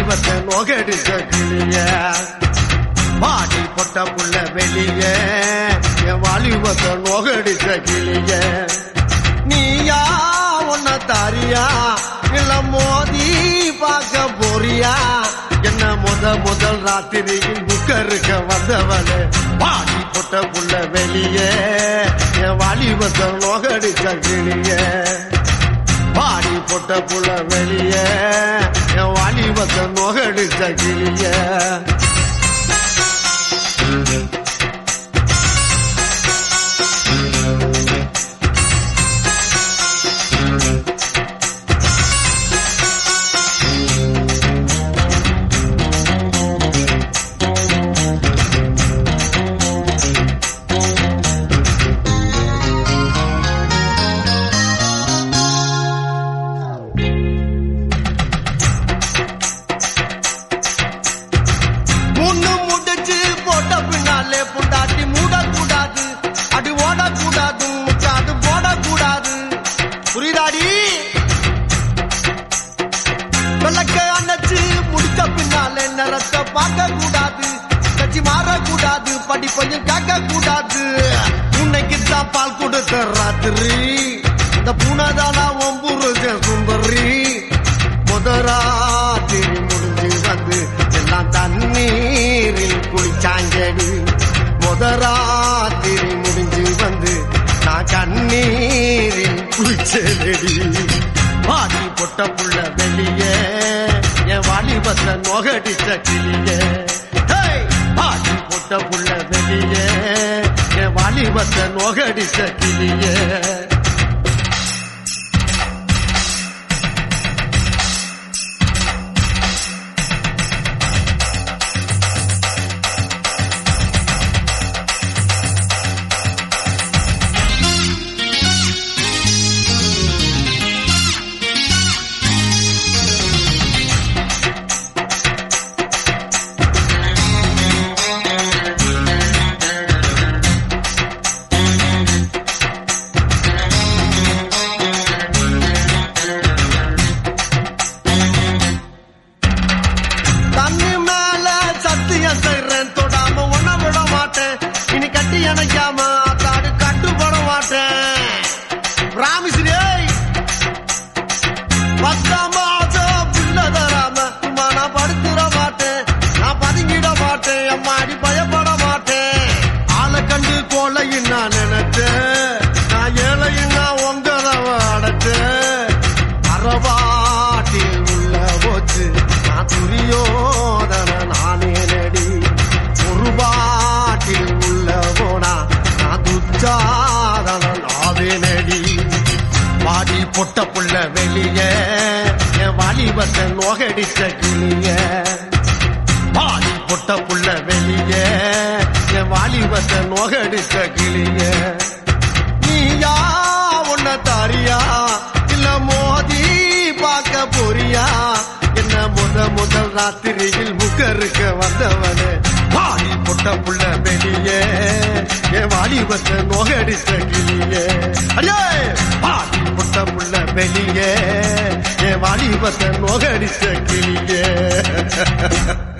வாலிபத்தை நோகடிச்ச கிளிய பாடி பொட்ட புள்ள வெளிய என் வாலிபத்தை நோகடிச்ச கிளிய நீயா உன்ன தாரியா இல்ல மோதி பார்க்க போறியா என்ன முத முதல் ராத்திரியில் புக்கருக்க வந்தவளே பாடி பொட்ட புள்ள வெளியே என் வாலிபத்தை நோகடிச்ச கிளிய பாடி பொட்ட புள்ள வெளியே என் வாலிபத்தை நோகடிச்ச கிளிய முன்னு முடிச்சு போட்ட பின்னாலே புண்டாட்டி மூடக்கூடாது அடி ஓடக்கூடாது முச்சாது போடக்கூடாது புரியுதாடி விளக்க அணைச்சு முடிச்ச பின்னாலே நிறத்தை பார்க்க கூடாது கட்சி மாறக்கூடாது படிப்பையும் கேட்க கூடாது உன்னைக்கு தான் பால் கொடுத்த ராத்திரி இந்த பூனைதானா ஒம்புருஜ சுந்தரி முதராத்திரி முடிஞ்சு வந்து எல்லாம் தண்ணீரில் குளிச்சாங்கடி முதராத்திரி முடிஞ்சு வந்து நான் கண்ணீரில் குளிச்சேடி வாடி பொட்ட புள்ள வெளியே என் வாலிபத்தை நோகடிச்ச கிளியே ஹேய்! வாடி பொட்ட புள்ள வெளியே என் வாலிபத்தை நோகடிச்ச கிளியே தண்ணி மேல சத்தியம் செய்றேன் தொடாம ஒன்ன விட மாட்டேன் இனி கட்டி அணைக்காம அத்தாடு கட்டுப்பட மாட்டேன் ராமிஸ்ரீ பத்தாம் மாசம் புள்ள தராம சும்மா நான் படுத்துட மாட்டேன் நான் பதுங்கிட மாட்டேன் அம்மாடி பயப்பட மாட்டேன் ஆளை கண்டு கோலையும் நான் நினைச்சேன் நான் ஏழையும் நான் உங்கதவ அடைச்சேன் அறவாட்டில் உள்ள போச்சு நான் துரியோதன நானே நடி ஒரு பாட்டில் உள்ள போனா நான் துச்சாதன நாவே நடி வாடி பொட்ட புள்ள வெளிய என் வாலிபத்தை நோகடிச்ச கிளிய வாடி பொட்ட புள்ள வெளிய என் வாலிபத்தை நோகடிச்ச கிளிய நீயா உன்ன தாரியா இல்ல மோதி பார்க்க போறியா என்ன முத முதல் ராத்திரியில் முகருக்க வந்தவனே வாடி பொட்ட புள்ள வெளியே என் வாலிபத்தை நோகடிச்ச கிளியே அடியே வாடி பொட்ட புள்ள வெளியே என் வாலிபத்தை நோகடிச்ச கிளியே